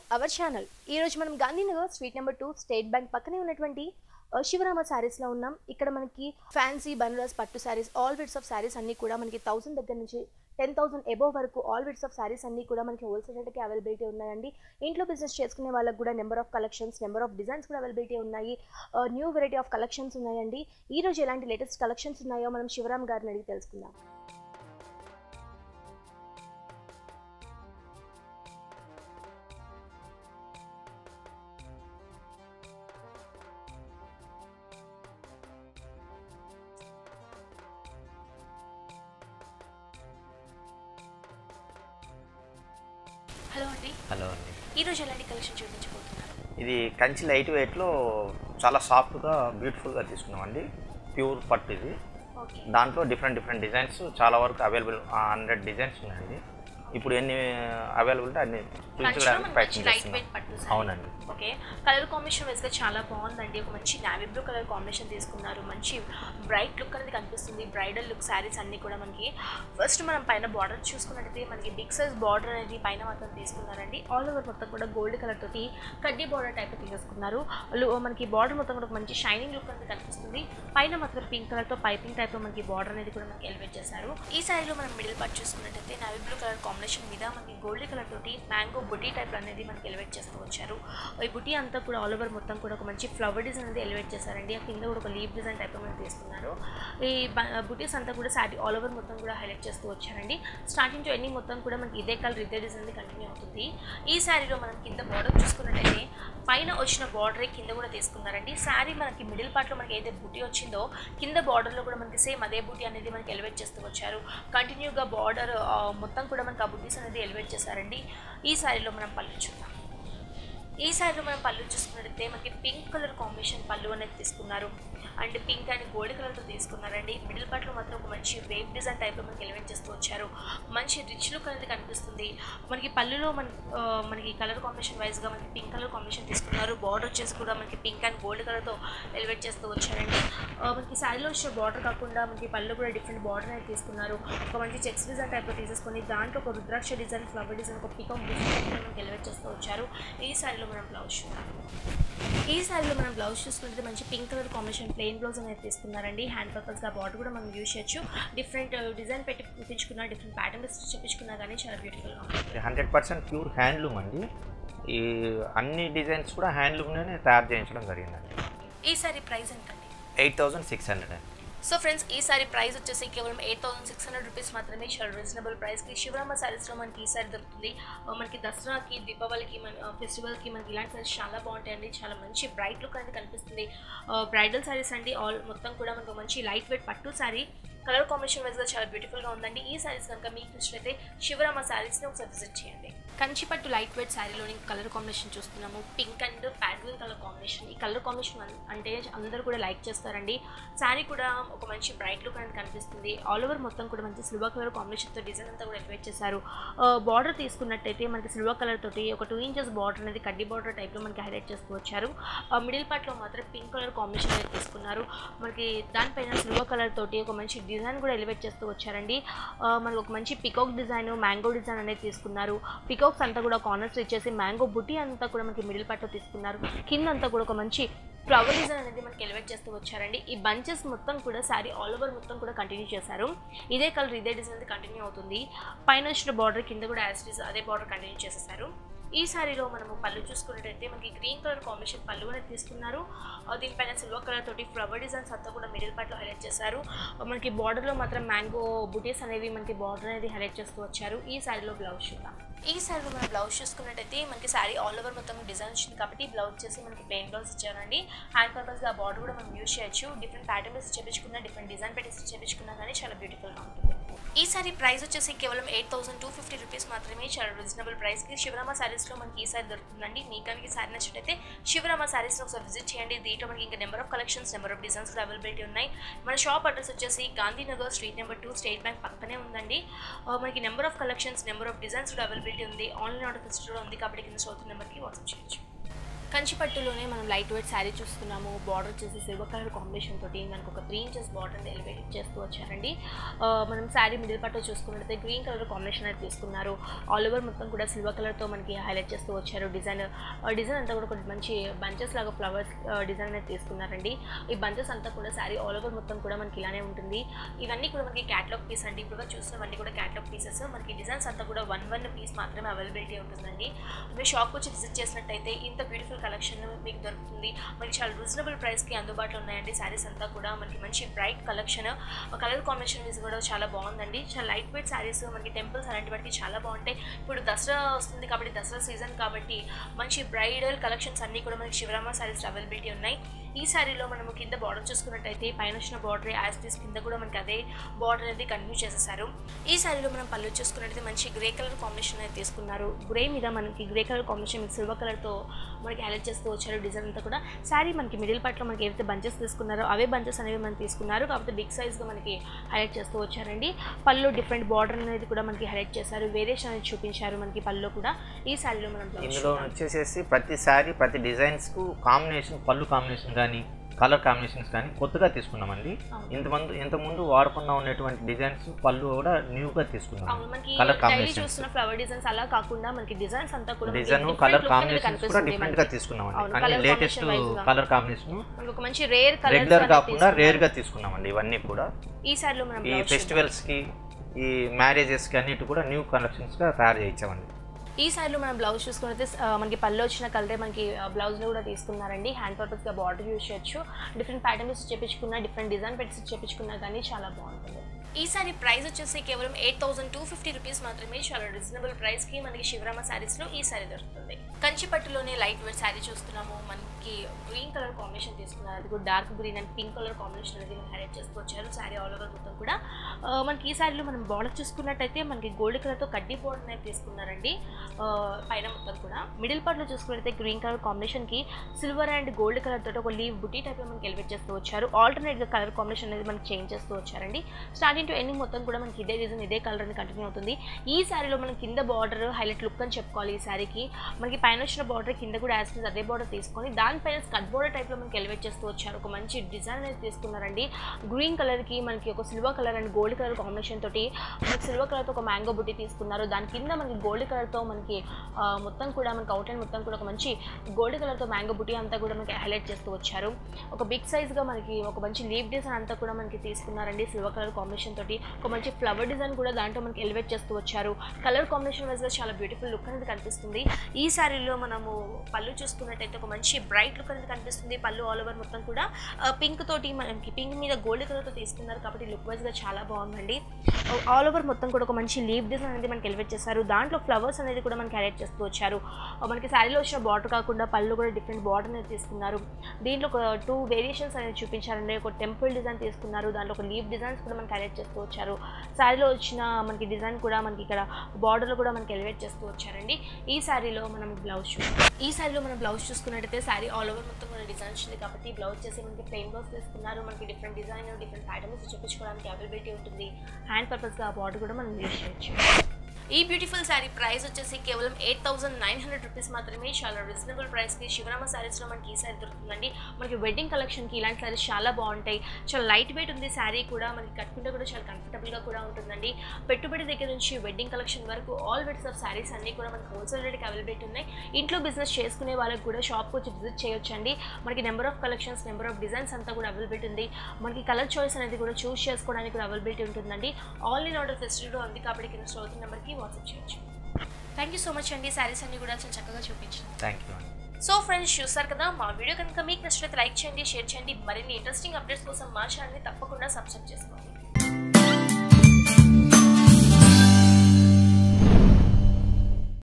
Hour channel ఈరోజు మనం Gandhinagar street number two state bank పక్కనే ఉన్నటువంటి ఆ, శివరామ శారీస్లో ఉన్నాం ఇక్కడ మనకి ఫ్యాన్సీ బనారస్ పట్టు saris all widths of saris అన్నీ కూడా మనకి థౌసండ్ దగ్గర నుంచి టెన్ థౌసండ్ ఎబోవ్ వరకు ఆల్ విడ్స్ ఆఫ్ శారీస్ అన్నీ కూడా మనకి హోల్సేల్ రేట్కి అవైలబిలిటీ ఉన్నాయండి ఇంట్లో బిజినెస్ చేసుకునే వాళ్ళకి కూడా number of collections number of designs కూడా అవైలబిలిటీ ఉన్నాయి న్యూ వెరైటీ ఆఫ్ కలెక్షన్స్ ఉన్నాయండి ఈ రోజు ఎలాంటి లేటెస్ట్ కలెక్షన్స్ ఉన్నాయో మనం శివరామ్ గారిని అడిగి తెలుసుకుందాం హలో అండి హలో అండి ఈ రోజు ఎలాంటి కలెక్షన్ చూపించబోతున్నారు ఇది కంచి లైట్ వెయిట్లో చాలా సాఫ్ట్గా బ్యూటిఫుల్గా తీసుకున్నామండి ప్యూర్ పట్టు ఇది ఓకే దాంట్లో డిఫరెంట్ డిఫరెంట్ డిజైన్స్ చాలా వరకు అవైలబుల్ హండ్రెడ్ డిజైన్స్ ఉన్నాయండి ఇప్పుడు ఎన్ని అవైలబిలిటీ అన్ని చూపించడానికి ప్రయత్నం లైట్ చేస్తున్నాం వెయిట్ పట్టు saree. అవునండి ఓకే కలర్ కాంబినేషన్ వేస్తే చాలా బాగుందండి ఒక మంచి నావీ బ్లూ కలర్ కాంబినేషన్ తీసుకున్నారు మంచి బ్రైట్ లుక్ అనేది కనిపిస్తుంది బ్రైడల్ లుక్ శారీస్ అన్నీ కూడా మనకి ఫస్ట్ మనం పైన బార్డర్ చూసుకున్నట్టయితే మనకి బిగ్ సైజ్ బార్డర్ అనేది పైన మాత్రం తీసుకున్నారండి ఆల్ ఓవర్ మొత్తం కూడా గోల్డ్ కలర్ తోటి కడ్డీ బార్డర్ టైప్ తీసుకున్నారు లు- మనకి బార్డర్ మొత్తం కూడా ఒక మంచి షైనింగ్ లుక్ అనేది కనిపిస్తుంది పైన మాత్రం పింక్ కలర్ తో పైపింగ్ టైప్ లో మనకి బార్డర్ అనేది కూడా మనకి ఎలివేట్ చేశారు ఈ శారీలో మనం మిడిల్ పార్ట్ చూసుకున్నట్టయితే నావీ బ్లూ కలర్ కాంబినేషన్ మీద మనకి గోల్డ్ కలర్ తోటి మ్యాంగో బుటీ టైప్ అనేది మనకి ఎలివేట్ చేస్తూ వచ్చారు ఈ బుటీ అంతా కూడా ఆల్ ఓవర్ మొత్తం కూడా ఒక మంచి ఫ్లవర్ డిజైన్ అనేది ఎలివేట్ చేశారండి ఆ కింద కూడా ఒక లీవ్ డిజైన్ టైప్ మనం తీసుకున్నారు ఈ బుటీస్ అంతా కూడా శారీ ఆల్ ఓవర్ మొత్తం కూడా హైలైట్ చేస్తూ వచ్చారండి స్టార్టింగ్ టు ఎండింగ్ మొత్తం కూడా మనకి ఇదే కలర్ ఇదే డిజైన్ కంటిన్యూ అవుతుంది ఈ శారీలో మనం కింద బార్డర్ చూసుకున్నట్టయితే పైన వచ్చిన బార్డర్ కింద కూడా తీసుకున్నారండి శారీ మనకి మిడిల్ పార్ట్లో మనకి ఏదైతే బుటీ వచ్చిందో కింద బార్డర్లో కూడా మనకి సేమ్ అదే బుటీ అనేది మనకి ఎలివేట్ చేస్తూ వచ్చారు కంటిన్యూగా బార్డర్ మొత్తం కూడా మనకి ఆ బుటీస్ అనేది ఎలివేట్ చేశారండి ఈ శారీలో మనం పళ్ళు చూద్దాం ఈ శారీలో మనం పళ్ళు చూసుకున్నట్టయితే మనకి పింక్ కలర్ కాంబినేషన్ పళ్ళు అనేది తీసుకున్నారు అండ్ పింక్ అండ్ గోల్డ్ కలర్తో తీసుకున్నారండి మిడిల్ పార్ట్లో మాత్రం ఒక మంచి వేవ్ డిజైన్ టైప్లో మనకి ఎలివేట్ చేస్తూ వచ్చారు మంచి రిచ్ లుక్ అనేది కనిపిస్తుంది మనకి పళ్ళులో మన ఆ, మనకి కలర్ కాంబినేషన్ వైజ్గా మనకి పింక్ కలర్ కాంబినేషన్ తీసుకున్నారు బార్డర్ వచ్చేసి కూడా మనకి పింక్ అండ్ గోల్డ్ కలర్తో ఎలివేట్ చేస్తూ వచ్చారండి ఆ, మనకి శారీలో వచ్చిన బార్డర్ కాకుండా మనకి పళ్ళు కూడా డిఫరెంట్ బార్డర్ అనేది తీసుకున్నారు ఒక మంచి చెక్స్ డిజైన్ టైప్లో తీసేసుకొని దాంట్లో ఒక రుద్రాక్ష డిజైన్ ఫ్లవర్ డిజైన్ ఒక పికాక్ డిజైన్ మనకి ఎలివేట్ చేస్తూ వచ్చారు ఈ శారీలో మనం బ్లౌజ్ చూద్దాం ఈ శారీలో మనం బ్లౌజ్ చూసుకుంటే మంచి pink colour combination plain blouse అనేది తీసుకున్నారండి హ్యాండ్ పర్పస్గా బార్డర్ కూడా మనం యూజ్ చేయొచ్చు డిఫరెంట్ డిజైన్ పెట్టి కుట్టించుకున్నా డిఫరెంట్ ప్యాటర్న్స్ చెప్పించుకున్నా కానీ చాలా బ్యూటిఫుల్గా ఉంటుంది హండ్రెడ్ పర్సెంట్ ప్యూర్ హ్యాండ్లూమ్ అండి ఈ అన్ని డిజైన్స్ కూడా హ్యాండ్లూమ్లోనే తయారు చేయించడం జరిగిందండి ఈ సారీ ప్రైస్ ఎంతండి ఎయిట్ థౌజండ్ సిక్స్ హండ్రెడ్ అండి సో ఫ్రెండ్స్ ఈ సారీ ప్రైస్ వచ్చేసి కేవలం eight thousand six hundred rupees మాత్రమే చాలా రీజనబుల్ ప్రైస్కి శివరామ సారీస్లో మనకి ఈ సారీ దొరుకుతుంది ఆ, మనకి దసరాకి దీపావళికి మన ఫెస్టివల్కి మనకి ఇలాంటి సారీస్ చాలా బాగుంటాయండి చాలా మంచి బ్రైట్ లుక్ అనేది కనిపిస్తుంది బ్రైడల్ సారీస్ అండి ఆల్ మొత్తం కూడా మనకు మంచి లైట్ వెయిట్ పట్టు సారీ కలర్ కాంబినేషన్ వైజ్గా చాలా బ్యూటిఫుల్గా ఉందండి ఈ సారీస్ కనుక మీకు నచ్చినట్లయితే శివరామ సారీస్ని ఒకసారి విజిట్ చేయండి కంచిపట్టు లైట్ వెయిట్ శారీలోని కలర్ కాంబినేషన్ చూస్తున్నాము పింక్ అండ్ ప్యాడ్విల్ కలర్ కాంబినేషన్ ఈ కలర్ కాంబినేషన్ అన్- అంటే అందరూ కూడా లైక్ చేస్తారండి శారీ కూడా ఒక మంచి బ్రైట్ లుక్ అనేది కనిపిస్తుంది ఆల్ ఓవర్ మొత్తం కూడా మంచి సిల్వర్ కలర్ కాంబినేషన్తో డిజైన్ అంతా కూడా ఎలివేట్ చేశారు బార్డర్ తీసుకున్నట్టయితే మనకి సిల్వర్ కలర్ తోటి ఒక టూ ఇంచెస్ బార్డర్ అనేది కడ్డీ బార్డర్ టైప్లో మనకి హైలైట్ చేస్తూ వచ్చారు మిడిల్ పార్ట్లో మాత్రం పింక్ కలర్ కాంబినేషన్ అనేది తీసుకున్నారు మనకి దానిపైన సిల్వర్ కలర్ తోటి ఒక మంచి డిజైన్ కూడా ఎలివేట్ చేస్తూ వచ్చారండి ఆ, మనకి ఒక మంచి పికాక్ డిజైన్ మ్యాంగో డిజైన్ అనేది తీసుకున్నారు పికాక్స్ అంతా కూడా కార్నర్స్ ఇచ్చేసి మ్యాంగో బుట్టి అంతా కూడా మనకి మిడిల్ పార్ట్లో తీసుకున్నారు కింద అంతా కూడా ఒక మంచి ఫ్లవర్ డిజైన్ అనేది మనకి ఎలివేట్ చేస్తూ వచ్చారండి ఈ బంచెస్ మొత్తం కూడా శారీ ఆల్ ఓవర్ మొత్తం కూడా కంటిన్యూ చేశారు ఇదే కలర్ ఇదే డిజైన్ అనేది కంటిన్యూ అవుతుంది పైన వచ్చిన బార్డర్ కింద కూడా యాజ్ ఇట్ ఈస్ అదే బార్డర్ కంటిన్యూ చేసేసారు ఈ శారీలో మనము పళ్ళు చూసుకున్నట్టయితే మనకి గ్రీన్ కలర్ కాంబినేషన్ పళ్ళు అనేది తీసుకున్నారు ఆ, దీనిపైన సిల్వర్ కలర్ తోటి ఫ్లవర్ డిజైన్స్ అంతా కూడా మిడిల్ పార్ట్లో హైలైట్ చేశారు ఆ, మనకి బార్డర్లో మాత్రం మ్యాంగో బుటీస్ అనేవి మనకి బార్డర్ అనేది హైలైట్ చేస్తూ వచ్చారు ఈ శారీలో బ్లౌజ్ చూద్దాం ఈ శారీలో మనం బ్లౌజ్ చూసుకున్నట్టయితే మనకి శారీ ఆల్ ఓవర్ మొత్తం డిజైన్ వచ్చింది కాబట్టి బ్లౌజ్ చేసి మనకి ప్లెయిన్ బ్లౌజ్ ఇచ్చారండి హ్యాండ్ పర్పస్గా బార్డర్ కూడా మనం యూజ్ చేయొచ్చు డిఫరెంట్ ప్యాటర్న్స్ చేపించుకున్నా డిఫరెంట్ డిజైన్ పెట్టి చేపించుకున్నా కానీ చాలా బ్యూటిఫుల్గా ఉంటుంది ఈ సారీ ప్రైస్ వచ్చేసి కేవలం eight thousand two fifty rupees మాత్రమే చాలా రీజనబుల్ ప్రైస్కి శివరామ సారీస్లో మనకి ఈ సారీ దొరుకుతుందండి మీకు కనుక ఈ సారీ నచ్చినట్టయితే శివరామ సారీస్ని ఒకసారి విజిట్ చేయండి దీంట్లో మనకి ఇంకా number of collections number of designs కూడా అవైలబిలిటీ ఉన్నాయి మన షాప్ అడ్రస్ వచ్చేసి Gandhinagar street number two state bank పక్కనే ఉందండి ఆ, మనకి number of collections number of designs కూడా అవైలబిలిటీ ఉంది ఆన్లైన్ ఆర్డర్ ఫెసిలిటీ కూడా ఉంది కాబట్టి కింద చదువుతున్న నెంబర్కి వాట్సాప్ చేయొచ్చు కంచిపట్టులోనే మనం లైట్ వెయిట్ శారీ చూస్తున్నాము బార్డర్ వచ్చేసి సిల్వర్ కలర్ కాంబినేషన్ తోటి మనకు ఒక త్రీ ఇంచెస్ బార్డర్ ఎలివేట్ చేస్తూ వచ్చారండి ఆ, మనం శారీ మిడిల్ పట్టు చూసుకున్నట్లయితే గ్రీన్ కలర్ కాంబినేషన్ అయితే తీసుకున్నారు ఆల్ ఓవర్ మొత్తం కూడా సిల్వర్ కలర్తో మనకి హైలైట్ చేస్తూ వచ్చారు డిజైన్ డిజైన్ అంతా కూడా ఒక మంచి బంచెస్ లాగా ఫ్లవర్స్ డిజైన్ అయితే తీసుకున్నారండి ఈ బంచెస్ అంతా కూడా శారీ ఆల్ ఓవర్ మొత్తం కూడా మనకి ఇలానే ఉంటుంది ఇవన్నీ కూడా మనకి క్యాటలాగ్ పీస్ అండి ఇప్పుడు చూసినవన్నీ కూడా క్యాటలాగ్ పీసెస్ మనకి డిజైన్స్ అంతా కూడా వన్ వన్ పీస్ మాత్రమే అవైలబిలిటీ ఉంటుందండి మీరు షాప్ వచ్చి విజిట్ చేసినట్టయితే ఇంత బ్యూటిఫుల్ కలెక్షన్ మీకు దొరుకుతుంది మనకి చాలా రీజనబుల్ ప్రైస్కి అందుబాటులో ఉన్నాయండి శారీస్ అంతా కూడా మనకి మంచి bright collection colour combination wise కూడా చాలా బాగుందండి చాలా లైట్ వెయిట్ శారీస్ మనకి టెంపుల్స్ అలాంటి వాటికి చాలా బాగుంటాయి ఇప్పుడు దసరా వస్తుంది కాబట్టి దసరా సీజన్ కాబట్టి మంచి బ్రైడల్ కలెక్షన్స్ అన్నీ కూడా మనకి శివరామ శారీస్ అవైలబిలిటీ ఉన్నాయి ఈ శారీలో మనము కింద బార్డర్ చూసుకున్నట్టయితే పైన వచ్చిన బార్డర్ యాస్టీస్ కింద కూడా మనకి అదే బార్డర్ అనేది కంటిన్యూ చేసేసారు ఈ శారీలో మనం పళ్ళు చూసుకున్నట్టయితే మంచి గ్రే కలర్ కాంబినేషన్ అయితే తీసుకున్నారు గ్రే మీద మనకి గ్రే కలర్ కాంబినేషన్ మీకు సిల్వర్ కలర్తో మనకి హైలైట్ చేస్తూ వచ్చారు డిజైన్ అంతా కూడా శారీ మనకి మిడిల్ పార్ట్లో మనకి ఏవైతే బంచెస్ తీసుకున్నారో అవే బంచెస్ అనేవి మనం తీసుకున్నారు కాకపోతే బిగ్ సైజ్గా మనకి హైలైట్ చేస్తూ వచ్చారండి పళ్ళు డిఫరెంట్ బార్డర్ అనేది కూడా మనకి హైలైట్ చేశారు వేరియేషన్ అనేది చూపించారు మనకి పళ్ళు కూడా ఈ శారీలో మనం బ్లౌజ్ ఇందులో వచ్చేసేసి ప్రతి శారీ ప్రతి డిజైన్స్కు కాంబినేషన్ పళ్ళు కాంబినేషన్ కానీ కలర్ కాంబినేషన్స్ కానీ కొత్తగా తీసుకున్నామండి అవును. ఇంతమంది ఇంతకుముందు వాడకుండా ఉన్నటువంటి డిజైన్స్ పళ్ళు కూడా న్యూగా తీసుకున్నాం అవును మనకి కలర్ డైలీ కాంబినేషన్ చూస్తున్న ఫ్లవర్ డిజైన్స్ అలా కాకుండా మనకి డిజైన్స్ అంతా కూడా మనకి డిజైన్ different కలర్ look అనేది కాంబినేషన్స్ కూడా కనిపిస్తుంది డిఫరెంట్ మనకి. గా తీసుకున్నామండి అవును, కానీ colour లేటెస్ట్ combination wise గా. కలర్ కాంబినేషన్ మనకి ఒక మంచి రేర్ రెగ్యులర్ కలర్ కాకుండా రేర్ గా తీసుకున్నామండి ఇవన్నీ కూడా ఈ సారిలో మనం ఈ బ్లౌజ్ ఫెస్టివల్స్ కి ఈ మ్యారేజెస్ కి అన్నిటి కూడా న్యూ కలెక్షన్స్ గా తయారు చేయించామండి ఈ సారిలో మనం బ్లౌజ్ చూసుకున్నైతే ఆ, మనకి పళ్ళు వచ్చిన కలరే మనకి బ్లౌజ్లో కూడా తీసుకున్నారండి హ్యాండ్ పర్పస్గా బార్డర్ యూజ్ చేయొచ్చు డిఫరెంట్ ప్యాటర్న్స్ చేపించుకున్నా డిఫరెంట్ డిజైన్ పెట్టి చేపించుకున్నా కానీ చాలా బాగుంటుంది ఈ సారీ ప్రైస్ వచ్చేసి కేవలం eight thousand two fifty rupees మాత్రమే చాలా రీజనబుల్ ప్రైస్కి మనకి శివరామ శారీస్లో ఈ సారీ దొరుకుతుంది కంచి పట్టులోనే లైట్ వెయిట్ శారీ చూస్తున్నాము మనకి గ్రీన్ కలర్ కాంబినేషన్ తీసుకున్నారు అది కూడా dark green and pink colour combination అనేది మనం హైలైట్ చేస్తూ వచ్చారు శారీ ఆల్ ఓవర్ మొత్తం కూడా ఆ, మనకి ఈ శారీలో మనం బార్డర్ చూసుకున్నట్టయితే మనకి గోల్డ్ కలర్తో కడ్డీ బోర్డర్ అనేది తీసుకున్నారండి ఆ, పైన మొత్తం కూడా మిడిల్ పార్ట్లో చూసుకున్నట్టయితే గ్రీన్ కలర్ కాంబినేషన్కి సిల్వర్ అండ్ గోల్డ్ కలర్ తోటి ఒక లీవ్ బుటీ టైప్లో మనకి ఎలివేట్ చేస్తూ వచ్చారు ఆల్టర్నేట్గా కలర్ కాంబినేషన్ అనేది మనకి చేంజ్ చేస్తూ వచ్చారండి స్టార్టింగ్ టు ఎండింగ్ మొత్తం కూడా మనకి ఇదే డిజైన్ ఇదే కలర్ అని కంటిన్యూ అవుతుంది ఈ శారీలో మనం కింద బార్డర్ హైలైట్ లుక్ అని చెప్పుకోవాలి ఈ శారీకి మనకి పైన వచ్చిన బార్డర్ కింద కూడా యాజ్ అదే బార్డర్ తీసుకొని దానిపైన స్కట్ బార్డర్ టైప్లో మనకి ఎలివేట్ చేస్తూ వచ్చారు ఒక మంచి డిజైన్ అనేది తీసుకున్నారండి గ్రీన్ కలర్కి మనకి ఒక silver colour and gold colour combination తోటి మనకి సిల్వర్ కలర్తో ఒక మ్యాంగో బుట్టి తీసుకున్నారు దాని కింద మనకి గోల్డ్ కలర్తో మనకి ఆ, మొత్తం కూడా మనకి అవుట్ లైన్ మొత్తం కూడా ఒక మంచి గోల్డ్ కలర్తో మ్యాంగో బుట్టి అంతా కూడా మనకి హైలైట్ చేస్తూ వచ్చారు ఒక బిగ్ సైజ్గా మనకి ఒక మంచి లీవ్ డిజైన్ అంతా కూడా మనకి తీసుకున్నారండి సిల్వర్ కలర్ కాంబినేషన్ తోటి ఒక మంచి ఫ్లవర్ డిజైన్ కూడా దాంట్లో మనకి ఎలివేట్ చేస్తూ వచ్చారు కలర్ కాంబినేషన్ వైజ్గా చాలా బ్యూటిఫుల్ లుక్ అనేది కనిపిస్తుంది ఈ శారీలో మనము పళ్ళు చూసుకున్నట్టయితే ఒక మంచి బ్రైట్ లుక్ అనేది కనిపిస్తుంది పళ్ళు ఆల్ ఓవర్ మొత్తం కూడా పింక్ తోటి మనకి పింక్ మీద గోల్డ్ కలర్తో తీసుకున్నారు కాబట్టి లుక్ వైజ్గా చాలా బాగుందండి ఆల్ ఓవర్ మొత్తం కూడా ఒక మంచి లీవ్ డిజైన్ అనేది మనకి ఎలివేట్ చేశారు దాంట్లో ఫ్లవర్స్ అనేది కూడా మనకి హైలైట్ చేస్తూ వచ్చారు ఆ, మనకి శారీలో వచ్చిన బార్డర్ కాకుండా పళ్ళు కూడా డిఫరెంట్ బార్డర్ అనేది తీసుకున్నారు దీంట్లో ఒక టూ వేరియేషన్స్ అనేది చూపించారండి ఒక టెంపుల్ డిజైన్ తీసుకున్నారు దాంట్లో ఒక లీవ్ డిజైన్స్ కూడా మనకి హైలైట్ చేస్తూ వచ్చారు శారీలో వచ్చిన మనకి డిజైన్ కూడా మనకి ఇక్కడ బార్డర్లో కూడా మనకి ఎలివేట్ చేస్తూ వచ్చారండి ఈ శారీలో మనం బ్లౌజ్ చూస్తాం ఈ శారీలో మనం బ్లౌజ్ చూసుకున్నట్టయితే శారీ ఆల్ ఓవర్ మొత్తం మన డిజైన్ వచ్చింది కాబట్టి బ్లౌజ్ చేసి మనకి ప్లెయిన్ బ్లౌజ్ తీసుకున్నారు మనకి డిఫరెంట్ డిజైన్ డిఫరెంట్ ప్యాటర్న్స్ చూపించుకోవడానికి అవైలబిలిటీ ఉంటుంది హ్యాండ్ పర్పస్గా ఆ బార్డర్ కూడా మనం యూజ్ చేయొచ్చు ఈ బ్యూటిఫుల్ శారీ ప్రైస్ వచ్చేసి కేవలం eight thousand nine hundred rupees మాత్రమే చాలా రీజనబుల్ ప్రైస్కి శివరామ శారీస్లో మనకి ఈ శారీ దొరుకుతుందండి మనకి వెడ్డింగ్ కలెక్షన్కి ఇలాంటి శారీస్ చాలా బాగుంటాయి చాలా లైట్ వెయిట్ ఉంది శారీ కూడా మనకి కట్టుకుంటే కూడా చాలా కంఫర్టబుల్గా కూడా ఉంటుందండి పెట్టుబడి దగ్గర నుంచి వెడ్డింగ్ కలెక్షన్ వరకు ఆల్ వెడ్స్ ఆఫ్ శారీస్ అన్నీ కూడా మనకి హోల్సేల్ రేట్కి అవైలబిలిటీ ఉన్నాయి ఇంట్లో బిజినెస్ చేసుకునే వాళ్ళకి కూడా షాప్కి వచ్చి విజిట్ చేయొచ్చండి మనకి number of collections number of designs అంతా కూడా అవైలబిలిటీ ఉంది మనకి కలర్ చాయిస్ అనేది కూడా చూస్ చేసుకోవడానికి కూడా అవైలబిలిటీ ఉంటుందండి ఆల్ ఇన్ ఆర్డర్ ఫెసిలిటీ ఉంది కాబట్టి కింద స్టోర్ నెంబర్కి వాట్సాప్ చేయొచ్చు థ్యాంక్ యూ సో మచ్ అండి శారీస్ అన్ని కూడా చాలా చక్కగా చూపించాను థ్యాంక్ యూ అండి సో ఫ్రెండ్స్ చూసారు కదా మా వీడియో కనుక మీకు నచ్చినట్లయితే లైక్ చేయండి షేర్ చేయండి మరిన్ని ఇంట్రెస్టింగ్ అప్డేట్స్ కోసం మా ఛానల్ని తప్పకుండా సబ్స్క్రైబ్ చేసుకోండి